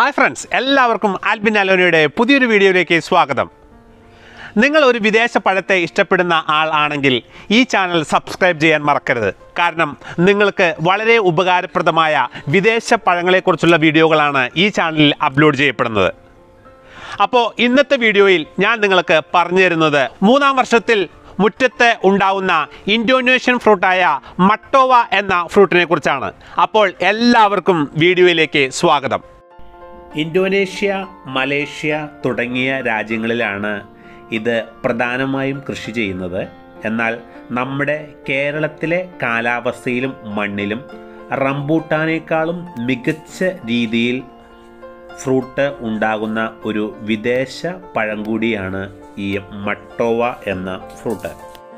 Hi friends എല്ലാവർക്കും ആൽബിൻ അലോനയുടെ പുതിയൊരു വീഡിയോയിലേക്ക് സ്വാഗതം നിങ്ങൾ ഒരു വിദേശ പഴത്തെ ഇഷ്ടപ്പെടുന്ന ആൾ ആണെങ്കിൽ ഈ ചാനൽ സബ്സ്ക്രൈബ് ചെയ്യാൻ മറക്കരുത് കാരണം നിങ്ങൾക്ക് വളരെ ഉപകാരപ്രദമായ വിദേശ പഴങ്ങളെക്കുറിച്ചുള്ള വീഡിയോകളാണ് ഈ ചാനലിൽ അപ്ലോഡ് ചെയ്യപ്പെടുന്നത് അപ്പോൾ ഇന്നത്തെ വീഡിയോയിൽ ഞാൻ നിങ്ങൾക്ക് പറഞ്ഞു തരുന്നത് മൂന്നാം വർഷത്തിൽ മുറ്റത്ത് ഉണ്ടാവുന്ന ഇൻഡോനേഷ്യൻ ഫ്രൂട്ടായ മട്ടോവ എന്ന ഫ്രൂട്ടിനെ കുറിച്ചാണ് അപ്പോൾ എല്ലാവർക്കും വീഡിയോയിലേക്ക് സ്വാഗതം ഇന്തോനേഷ്യ മലേഷ്യ തുടങ്ങിയ രാജ്യങ്ങളിലാണ് ഇത് പ്രധാനമായും കൃഷി ചെയ്യുന്നത് എന്നാൽ നമ്മുടെ കേരളത്തിലെ കാലാവസ്ഥയിലും മണ്ണിലും റംബൂട്ടാനേക്കാളും മികച്ച രീതിയിൽ ഫ്രൂട്ട് ഉണ്ടാകുന്ന ഒരു വിദേശ പഴം കൂടിയാണ് ഈ മട്ടോവ എന്ന ഫ്രൂട്ട്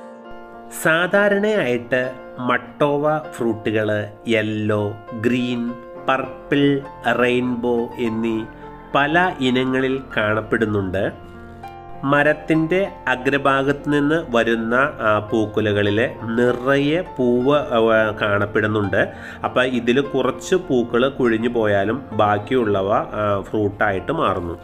സാധാരണയായിട്ട് മട്ടോവ ഫ്രൂട്ടുകൾ യെല്ലോ ഗ്രീൻ പർപ്പിൾ റെയിൻബോ എന്നീ പല ഇനങ്ങളിൽ കാണപ്പെടുന്നുണ്ട് മരത്തിൻ്റെ അഗ്രഭാഗത്ത് നിന്ന് വരുന്ന ആ, പൂക്കുലകളിൽ നിറയെ പൂവ് ആ, കാണപ്പെടുന്നുണ്ട് അപ്പോൾ ഇതിൽ കുറച്ച് പൂക്കൾ കുഴിഞ്ഞു പോയാലും ബാക്കിയുള്ളവ ആ, ഫ്രൂട്ടായിട്ട് മാറുന്നു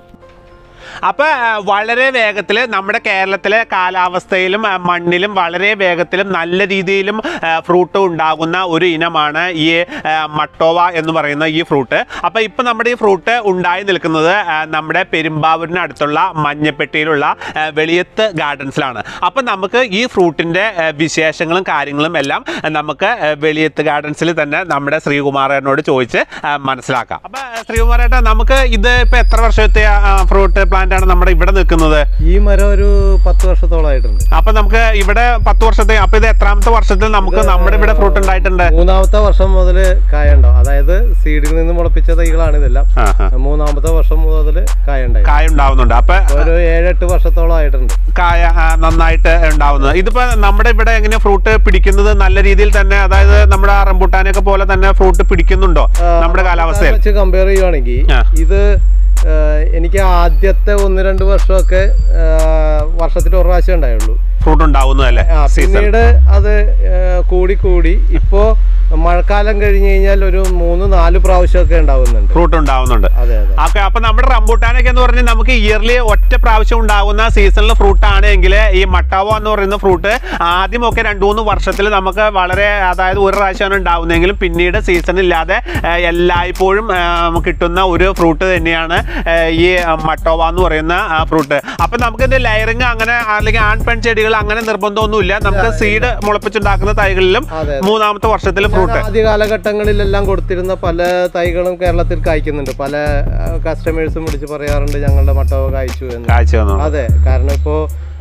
അപ്പോൾ വളരെ വേഗത്തിൽ നമ്മുടെ കേരളത്തിലെ കാലാവസ്ഥയിലും ആ, മണ്ണിലും വളരെ വേഗത്തിലും നല്ല രീതിയിലും ആ, ഫ്രൂട്ട് ഉണ്ടാകുന്ന ഒരു ഇനമാണ് ഈ ആ, മട്ടോവ എന്ന് പറയുന്ന ഈ ഫ്രൂട്ട് അപ്പോൾ ഇപ്പം നമ്മുടെ ഈ ഫ്രൂട്ട് ഉണ്ടായി നിൽക്കുന്നത് ആ, നമ്മുടെ പെരുമ്പാവൂരിന് അടുത്തുള്ള മഞ്ഞപ്പെട്ടിയിലുള്ള ആ, വെളിയത്ത് ഗാർഡൻസിലാണ് അപ്പം നമുക്ക് ഈ ഫ്രൂട്ടിൻ്റെ വിശേഷങ്ങളും കാര്യങ്ങളും എല്ലാം നമുക്ക് ആ, വെളിയത്ത് ഗാർഡൻസിൽ തന്നെ നമ്മുടെ ശ്രീകുമാരനോട് ചോദിച്ച് ആ, മനസ്സിലാക്കാം അപ്പം ശ്രീകുമാരേട്ടാ നമുക്ക് ഇത് ഇപ്പം എത്ര വർഷത്തെ ഫ്രൂട്ട് പ്ലാന്റ് ആണ് നമ്മുടെ ഇവിടെ നിൽക്കുന്നത് ഈ മരം ഒരു പത്ത് വർഷത്തോളമായിട്ടുണ്ട് അപ്പൊ നമുക്ക് ഇവിടെ പത്ത് വർഷത്തെ അപ്പൊ ഇത് എത്രാമത്തെ വർഷത്തിൽ നമുക്ക് നമ്മുടെ ഇവിടെ ഫ്രൂട്ട് ഉണ്ടായിട്ടുണ്ട് മൂന്നാമത്തെ വർഷം മുതൽ കായ ഉണ്ടാവും അതായത് സീഡിൽ നിന്ന് മുളപ്പിച്ച തൈകളാണ് ഇതെല്ലാം ആ, ആ. മൂന്നാമത്തെ വർഷം മുതൽ കായ ഉണ്ടായി കായ ഉണ്ടാവുന്നുണ്ട് അപ്പൊ ഒരു ഏഴെട്ട് വർഷത്തോളമായിട്ടുണ്ട് കായ ആ, നന്നായിട്ട് ഉണ്ടാവുന്നത് ഇതിപ്പോ നമ്മുടെ ഇവിടെ എങ്ങനെ ഫ്രൂട്ട് പിടിക്കുന്നത് നല്ല രീതിയിൽ തന്നെ അതായത് നമ്മുടെ ആ റംബുട്ടാനൊക്കെ പോലെ തന്നെ ഫ്രൂട്ട് പിടിക്കുന്നുണ്ടോ നമ്മുടെ കാലാവസ്ഥയിൽ വെച്ച് കമ്പയർ ചെയ്യുവാണെങ്കിൽ ആ. ഇത് ആ, എനിക്ക് ആദ്യത്തെ ഒന്ന് രണ്ട് വർഷമൊക്കെ ആ, വർഷത്തിൽ ഒരു പ്രാവശ്യം ഉണ്ടായുള്ളൂ ഫ്രൂട്ട് ഉണ്ടാവുന്നു അല്ലേ ആ, സീസൺ പിന്നീട് അത് ആ, കൂടി കൂടി ഇപ്പോ മഴക്കാലം കഴിഞ്ഞ് കഴിഞ്ഞാൽ ഒരു മൂന്ന് നാല് പ്രാവശ്യമൊക്കെ ഉണ്ടാവുന്നുണ്ട് ഫ്രൂട്ട് ഉണ്ടാവുന്നുണ്ട് അതെ അതെ ഓക്കെ അപ്പൊ നമ്മുടെ റംബൂട്ടാനൊക്കെ എന്ന് പറഞ്ഞാൽ നമുക്ക് ഇയർലി ഒറ്റ പ്രാവശ്യം ഉണ്ടാകുന്ന സീസണിൽ ഫ്രൂട്ട് ആണെങ്കിൽ ഈ മട്ടാവ എന്ന് പറയുന്ന ഫ്രൂട്ട് ആദ്യമൊക്കെ രണ്ടു മൂന്ന് വർഷത്തിൽ നമുക്ക് വളരെ അതായത് ഒരു പ്രാവശ്യമാണ് ഉണ്ടാവുന്നതെങ്കിലും പിന്നീട് സീസൺ ഇല്ലാതെ ആ, എല്ലായ്പ്പോഴും ആ, കിട്ടുന്ന ഒരു ഫ്രൂട്ട് തന്നെയാണ് ആ, ഈ മട്ടോവ എന്ന് പറയുന്ന ഫ്രൂട്ട് അപ്പൊ നമുക്ക് ഇത് ലയറിങ് അങ്ങനെ അല്ലെങ്കിൽ ആൺ പെൺ ചെടികൾ അങ്ങനെ നിർബന്ധമൊന്നുമില്ല നമുക്ക് സീഡ് മുളപ്പിച്ചുണ്ടാക്കുന്ന തൈകളിലും അതെ, അതെ. മൂന്നാമത്തെ വർഷത്തിൽ ഞാൻ ഫ്രൂട്ട് ആദ്യ കാലഘട്ടങ്ങളിലെല്ലാം കൊടുത്തിരുന്ന പല തൈകളും കേരളത്തിൽ കായ്ക്കുന്നുണ്ട് പല കസ്റ്റമേഴ്സും വിളിച്ച് പറയാറുണ്ട് ഞങ്ങളുടെ മട്ടവ കായ്ച്ചു എന്ന് കാഴ്ച വന്നു അതെ കാരണം ഇപ്പോ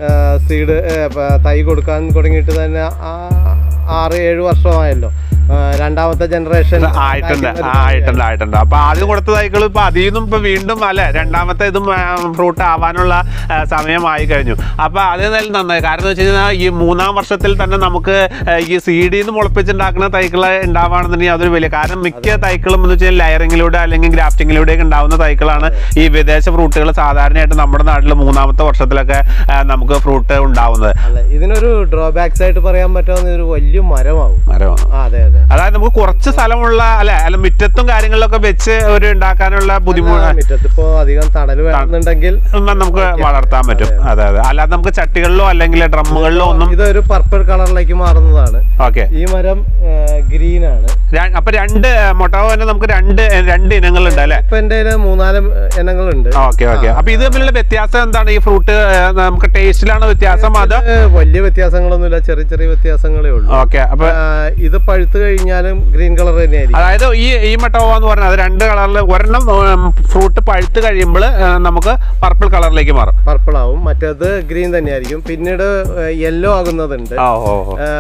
സീഡ് തൈ കൊടുക്കാൻ തുടങ്ങിയിട്ട് തന്നെ ആ- ആറ് ഏഴ് വർഷമായല്ലോ ആ, രണ്ടാമത്തെ ജനറേഷൻ ആയിട്ടുണ്ട് ആ, ആയിട്ടുണ്ട് ആയിട്ടുണ്ട് അപ്പൊ ആദ്യം കൊടുത്ത തൈകൾ ഇപ്പൊ അതിൽ നിന്നും ഇപ്പൊ വീണ്ടും അല്ലെ രണ്ടാമത്തെ ഇതും ഫ്രൂട്ട് ആവാനുള്ള ആ, സമയമായി കഴിഞ്ഞു അപ്പൊ അത് എന്തായാലും നന്നായി കാരണം എന്ന് വെച്ച് കഴിഞ്ഞാൽ ഈ മൂന്നാം വർഷത്തിൽ തന്നെ നമുക്ക് ആ, ഈ സീഡിൽ നിന്ന് മുളപ്പിച്ചുണ്ടാക്കുന്ന തൈകൾ ഉണ്ടാവുകയാണെന്നുണ്ടെങ്കിൽ അതൊരു വലിയ കാരണം മിക്ക തൈക്കളും എന്ന് വെച്ചാൽ ലയറിങ്ങിലൂടെ അല്ലെങ്കിൽ ഗ്രാഫ്റ്റിങ്ങിലൂടെ ഒക്കെ ഉണ്ടാവുന്ന തൈകളാണ് ഈ വിദേശ ഫ്രൂട്ടുകൾ സാധാരണയായിട്ട് നമ്മുടെ നാട്ടിൽ മൂന്നാമത്തെ വർഷത്തിലൊക്കെ ആ, നമുക്ക് ഫ്രൂട്ട് ഉണ്ടാവുന്നത് അല്ല ഇതിനൊരു ഡ്രോബാക്സ് ആയിട്ട് പറയാൻ പറ്റാവുന്ന ഒരു വലിയ മരമാവും മരമാണ് ആ, അതെ അതെ അതായത് നമുക്ക് കുറച്ച് സ്ഥലമുള്ള അല്ലെ അല്ല മുറ്റത്തും കാര്യങ്ങളിലൊക്കെ വെച്ച് ഒരു ഉണ്ടാക്കാനുള്ള ബുദ്ധിമുട്ട് മുറ്റത്തിപ്പോ അധികം തണൽ വേണമെന്നുണ്ടെങ്കിൽ നമുക്ക് വളർത്താൻ പറ്റും അതെ അതെ അല്ലാതെ നമുക്ക് ചട്ടികളിലോ അല്ലെങ്കിൽ ഡ്രമ്മുകളിലോ ഒന്നും ഇതൊരു പർപ്പിൾ കളറിലേക്ക് മാറുന്നതാണ് ഓക്കെ ഈ മരം ഗ്രീൻ ആണ് അപ്പൊ രണ്ട് മൊട്ടാവോ തന്നെ നമുക്ക് രണ്ട് രണ്ട് ഇനങ്ങളുണ്ട് അല്ലെ ഇപ്പൊ എന്റെ കയ്യില് മൂന്നാല് ഇനങ്ങളുണ്ട് ഓക്കെ ഓക്കെ അപ്പൊ ഇത് തമ്മിലുള്ള വ്യത്യാസം എന്താണ് ഈ ഫ്രൂട്ട് നമുക്ക് ടേസ്റ്റിലാണ് വ്യത്യാസം അത് ഇത് വലിയ വ്യത്യാസങ്ങളൊന്നുമില്ല ചെറിയ ചെറിയ വ്യത്യാസങ്ങളേ ഉള്ളൂ ഓക്കെ അപ്പൊ ആ, ഇത് പഴുത്ത് കഴിഞ്ഞാലും ഗ്രീൻ കളർ തന്നെയായിരിക്കും അതായത് ഈ ഈ മട്ടോവ എന്ന് പറഞ്ഞാൽ അത് രണ്ട് കളറിൽ ഒരെണ്ണം ഫ്രൂട്ട് പഴുത്ത് കഴിയുമ്പോൾ നമുക്ക് പർപ്പിൾ കളറിലേക്ക് മാറും പർപ്പിൾ ആവും മറ്റേത് ഗ്രീൻ തന്നെയായിരിക്കും പിന്നീട് യെല്ലോ ആകുന്നതുണ്ട് ഓ ഓ ഓ. ആ,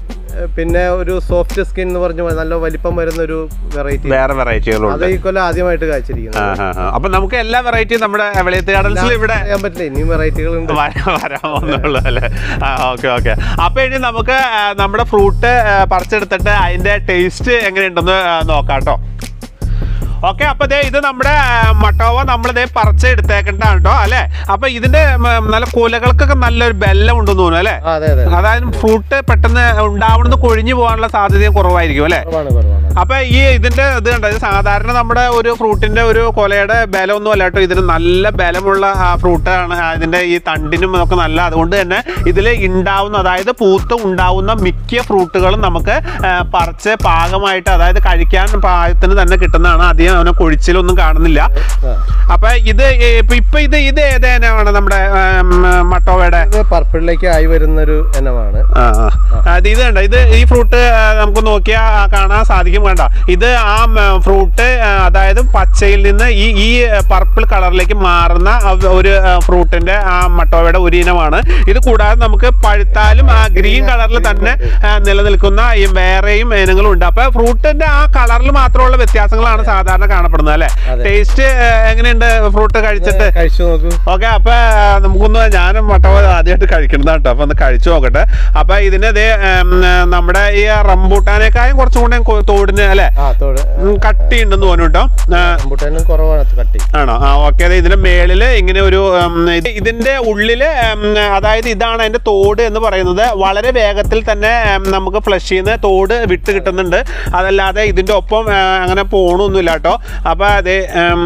പിന്നെ ഒരു സോഫ്റ്റ് സ്കിൻ എന്ന് പറഞ്ഞ പോലെ നല്ല വലിപ്പം വരുന്ന ഒരു വെറൈറ്റി വേറെ വെറൈറ്റികളുണ്ട് അത് ഈ കൊല്ലം ആദ്യമായിട്ട് കായ്ച്ചിരിക്കുന്നത് ആ, ആ, ആ. അപ്പൊ നമുക്ക് എല്ലാ വെറൈറ്റിയും നമ്മുടെ വെളിയത്ത് ഗാർഡൻസിൽ ഇവിടെ പറയാൻ പറ്റില്ല ഇനിയും വെറൈറ്റികൾ ഉണ്ട് വര- വരാവുന്നുള്ളൂ അല്ലേ ആ ഓക്കെ ഓക്കെ അപ്പൊ ഇനി നമുക്ക് ആ, നമ്മുടെ ഫ്രൂട്ട് പറിച്ചെടുത്തിട്ട് അതിന്റെ ടേസ്റ്റ് എങ്ങനെയുണ്ടെന്ന് ആ, നോക്കാം കേട്ടോ ഓക്കെ അപ്പൊ ദേ ഇത് നമ്മുടെ ആ, മട്ടോവ നമ്മൾ ദേ പറിച്ചെടുത്തേക്കണ്ടാണ് കേട്ടോ അല്ലെ അപ്പൊ ഇതിന്റെ ഉം, നല്ല കുലകൾക്കൊക്കെ നല്ലൊരു ബെല്ലം ഉണ്ടെന്ന് തോന്നുന്നു അല്ലേ ആ, അതെ അതെ അതായത് ഫ്രൂട്ട് പെട്ടെന്ന് ഉണ്ടാവുന്നത് കൊഴിഞ്ഞു പോകാനുള്ള സാധ്യതയും കുറവായിരിക്കും അല്ലേ കുറവാണ് കുറവാണ് അപ്പൊ ഈ ഇതിന്റെ ഇത് കണ്ടോ ഇത് സാധാരണ നമ്മുടെ ഒരു ഫ്രൂട്ടിന്റെ ഒരു കൊലയുടെ ബലമൊന്നും അല്ല കേട്ടോ ഇതിന് നല്ല ബലമുള്ള ഫ്രൂട്ടാണ് ഇതിന്റെ ഈ തണ്ടിനും ഒക്കെ നല്ല അതുകൊണ്ട് തന്നെ ഇതിൽ ഉണ്ടാവുന്ന അതായത് പൂത്ത് ഉണ്ടാവുന്ന മിക്ക ഫ്രൂട്ടുകളും നമുക്ക് ആ, പറിച്ച് പാകമായിട്ട് അതായത് കഴിക്കാൻ പാകത്തിന് തന്നെ കിട്ടുന്നതാണ് അധികം അവനെ കൊഴിച്ചിലൊന്നും കാണുന്നില്ല ആ. അപ്പൊ ഇത് ഇപ്പൊ ഇപ്പൊ ഇത് ഇത് ഏതേനാണ് നമ്മുടെ ഉം, മട്ടോവയുടെ ഇത് പർപ്പിളിലേക്ക് ആയി വരുന്നൊരു ഇനമാണ് ആ, ആ. അത് ഇത് കണ്ട ഇത് ഈ ഫ്രൂട്ട് നമുക്ക് നോക്കിയാൽ കാണാൻ സാധിക്കും വേണ്ട ഇത് ആ ഫ്രൂട്ട് അതായത് പച്ചയിൽ നിന്ന് ഈ ഈ പർപ്പിൾ കളറിലേക്ക് മാറുന്ന ആ ഒരു ഫ്രൂട്ടിന്റെ ആ മട്ടോവയുടെ ഒരു ഇനമാണ് ഇത് കൂടാതെ നമുക്ക് പഴുത്താലും ആ ഗ്രീൻ കളറിൽ തന്നെ ആ, നിലനിൽക്കുന്ന ഈ വേറെയും ഇനങ്ങളും ഉണ്ട് അപ്പൊ ഫ്രൂട്ടിന്റെ ആ കളറിൽ മാത്രമുള്ള വ്യത്യാസങ്ങളാണ് സാധാരണ കാണപ്പെടുന്നത് അല്ലെ അതെ. ടേസ്റ്റ് എങ്ങനെയുണ്ട് ഫ്രൂട്ട് കഴിച്ചിട്ട് കഴിച്ചു നോക്കൂ ഓക്കെ അപ്പൊ ആ, നമുക്കൊന്ന് ഞാനും മട്ടവ ആദ്യമായിട്ട് കഴിക്കുന്നതാണ് കേട്ടോ അപ്പൊ ഒന്ന് കഴിച്ചു നോക്കട്ടെ അപ്പൊ ഇതിന് ഇതേ ഉം, നമ്മുടെ ഈ റംബൂട്ടാനേക്കായും കുറച്ചും കൂടെ കൊ- തോടിന് അല്ലെ ആ തോട് കട്ടി ഉണ്ടെന്ന് തോന്നുന്നു കേട്ടോ ആ, റംബൂട്ടാനും കുറവാണ് കട്ടി ആണോ ആ ഓക്കെ അതെ ഇതിന്റെ മേളില് ഇങ്ങനെ ഒരു ഉം, ഇത് ഇതിന്റെ ഉള്ളില് ഉം, അതായത് ഇതാണ് അതിന്റെ തോട് എന്ന് പറയുന്നത് വളരെ വേഗത്തിൽ തന്നെ ഉം, നമുക്ക് ഫ്ലഷ് ചെയ്യുന്ന തോട് വിട്ട് കിട്ടുന്നുണ്ട് അതല്ലാതെ ഇതിന്റെ ഒപ്പം ആ, അങ്ങനെ പോണൊന്നുമില്ല കേട്ടോ അപ്പൊ അതെ ഉം,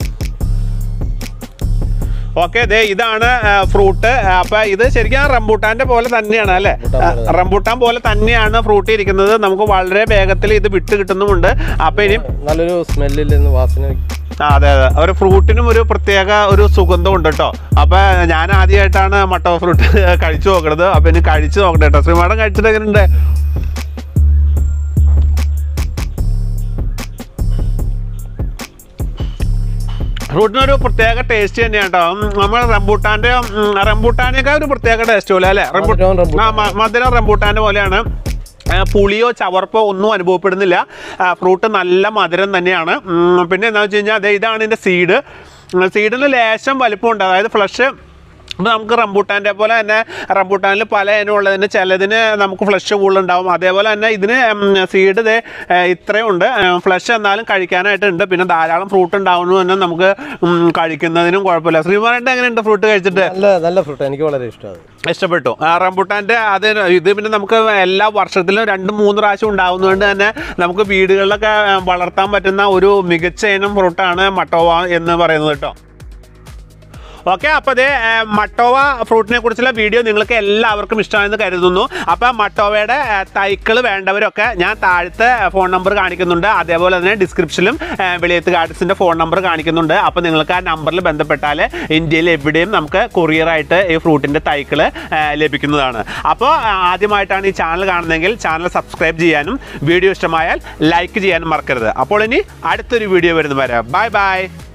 ഓക്കെ അതെ ഇതാണ് ഫ്രൂട്ട് അപ്പൊ ഇത് ശരിക്കും റംബൂട്ടാന്റെ പോലെ തന്നെയാണ് അല്ലെ റംബൂട്ടാൻ പോലെ റംബൂട്ടാൻ പോലെ തന്നെയാണ് ഫ്രൂട്ട് ഇരിക്കുന്നത് നമുക്ക് വളരെ വേഗത്തിൽ ഇത് വിട്ട് കിട്ടുന്നുമുണ്ട് അപ്പൊ ഇനി നല്ലൊരു സ്മെല്ലില്ലെന്ന് വാസന ആ, അതെ അതെ ഒരു ഫ്രൂട്ടിനും ഒരു പ്രത്യേക ഒരു സുഗന്ധം ഉണ്ട് കേട്ടോ അപ്പൊ ഞാൻ ആദ്യമായിട്ടാണ് മട്ടോ ഫ്രൂട്ട് കഴിച്ചു നോക്കണത് അപ്പൊ ഇനി കഴിച്ചു നോക്കട്ടെ കേട്ടോ ശ്രീമാടം കഴിച്ചിട്ട് എങ്ങനെയുണ്ട് ഫ്രൂട്ടിനൊരു പ്രത്യേക ടേസ്റ്റ് തന്നെയാണ് കേട്ടോ ഉം, നമ്മൾ റംബൂട്ടാന്റെ ഉം, റംബൂട്ടാനേക്കാൾ ഒരു പ്രത്യേക ടേസ്റ്റ് പോലെ അല്ലേ റംബൂ- മധുരവും റംബൂട്ടാൻ. ആ, മ- മധുരം റംബൂട്ടാന്റെ പോലെയാണ് ആ, പുളിയോ ചവർപ്പോ ഒന്നും അനുഭവപ്പെടുന്നില്ല ഫ്രൂട്ട് നല്ല മധുരം തന്നെയാണ് ഉം, പിന്നെ എന്താ വെച്ച് കഴിഞ്ഞാൽ അതെ ഇതാണ് ഇതിൻ്റെ സീഡ് സീഡിന് ലേശം വലിപ്പമുണ്ട് അതായത് ഫ്ലഷ് ഇപ്പം നമുക്ക് റംബൂട്ടാൻ്റെ പോലെ തന്നെ റംബൂട്ടാനിൽ പല ഇനം ഉള്ളതിന് ചിലതിന് നമുക്ക് ഫ്ലഷ് കൂടുതലുണ്ടാവും അതേപോലെ തന്നെ ഇതിന് സീഡ് ഇതേ ഇത്രയും ഉണ്ട് ഫ്ലഷ് എന്നാലും കഴിക്കാനായിട്ടുണ്ട് പിന്നെ ധാരാളം ഫ്രൂട്ട് ഉണ്ടാവുന്നു തന്നെ നമുക്ക് ഉം, കഴിക്കുന്നതിനും കുഴപ്പമില്ല ശ്രീമാനായിട്ട് എങ്ങനെയുണ്ട് ഫ്രൂട്ട് കഴിച്ചിട്ട് നല്ല നല്ല ഫ്രൂട്ട് എനിക്ക് വളരെ ഇഷ്ടമാണ് ഇഷ്ടപ്പെട്ടു ആ റംബുട്ടാൻ്റെ അത് ഇത് പിന്നെ നമുക്ക് എല്ലാ വർഷത്തിലും രണ്ട് മൂന്ന് പ്രാവശ്യം ഉണ്ടാവുന്നതുകൊണ്ട് തന്നെ നമുക്ക് വീടുകളിലൊക്കെ ആ, വളർത്താൻ പറ്റുന്ന ഒരു മികച്ച ഇനം ഫ്രൂട്ടാണ് മട്ടോവ എന്ന് പറയുന്നത് കേട്ടോ ഓക്കെ അപ്പോൾ അതേ മട്ടോവ ഫ്രൂട്ടിനെ കുറിച്ചുള്ള വീഡിയോ നിങ്ങൾക്ക് എല്ലാവർക്കും ഇഷ്ടമാണെന്ന് കരുതുന്നു അപ്പോൾ മട്ടോവയുടെ തൈക്കൾ വേണ്ടവരൊക്കെ ഞാൻ താഴത്തെ ഫോൺ നമ്പർ കാണിക്കുന്നുണ്ട് അതേപോലെ തന്നെ ഡിസ്ക്രിപ്ഷനിലും വെളിയത്ത് ഗാർഡൻസിൻ്റെ ഫോൺ നമ്പർ കാണിക്കുന്നുണ്ട് അപ്പോൾ നിങ്ങൾക്ക് ആ നമ്പറിൽ ബന്ധപ്പെട്ടാൽ ഇന്ത്യയിൽ എവിടെയും നമുക്ക് കൊറിയറായിട്ട് ഈ ഫ്രൂട്ടിൻ്റെ തൈക്കൾ ലഭിക്കുന്നതാണ് അപ്പോൾ ആദ്യമായിട്ടാണ് ഈ ചാനൽ കാണുന്നതെങ്കിൽ ചാനൽ സബ്സ്ക്രൈബ് ചെയ്യാനും വീഡിയോ ഇഷ്ടമായാൽ ലൈക്ക് ചെയ്യാനും മറക്കരുത് അപ്പോൾ ഇനി അടുത്തൊരു വീഡിയോ വരുന്ന വരെ ബൈ ബൈ